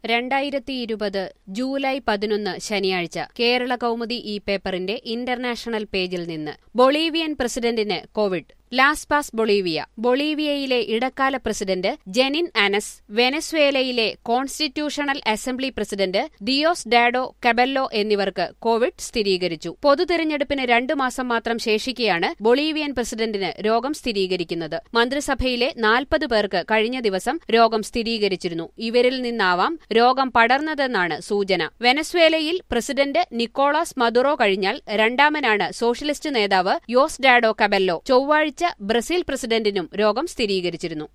രണ്ടായിരത്തി ഇരുപത് ജൂലൈ പതിനൊന്ന് ശനിയാഴ്ച കേരള കൗമുദി ഈ പേപ്പറിന്റെ ഇന്റർനാഷണൽ പേജിൽ നിന്ന് ബൊളീവിയൻ പ്രസിഡന്റിന് കോവിഡ് ലാസ് പാസ് ബൊളീവിയ ബൊളീവിയയിലെ ഇടക്കാല പ്രസിഡന്റ് ജെനിൻ അനസ് വെനസ്വേലയിലെ constitutional assembly president Diosdado Cabello എന്നിവർക്ക് കോവിഡ് സ്ഥിരീകരിച്ചു പൊതുതെരഞ്ഞെടുപ്പിന് രണ്ടു മാസം മാത്രം ശേഷിക്കെയാണ് ബൊളീവിയൻ പ്രസിഡന്റിന് രോഗം സ്ഥിരീകരിക്കുന്നത് മന്ത്രിസഭയിലെ നാൽപ്പത് പേർക്ക് കഴിഞ്ഞ ദിവസം രോഗം സ്ഥിരീകരിച്ചിരുന്നു ഇവരിൽ നിന്നാവാം രോഗം പടർന്നതെന്നാണ് സൂചന വെനസ്വേലയിൽ പ്രസിഡന്റ് നിക്കോളാസ് മദുറോ കഴിഞ്ഞാൽ രണ്ടാമനാണ് സോഷ്യലിസ്റ്റ് നേതാവ് യോസ് ഡാഡോ കബെല്ലോ ചൊവ്വാഴ്ച ബ്രസീൽ പ്രസിഡന്റിനും രോഗം സ്ഥിരീകരിച്ചിരുന്നു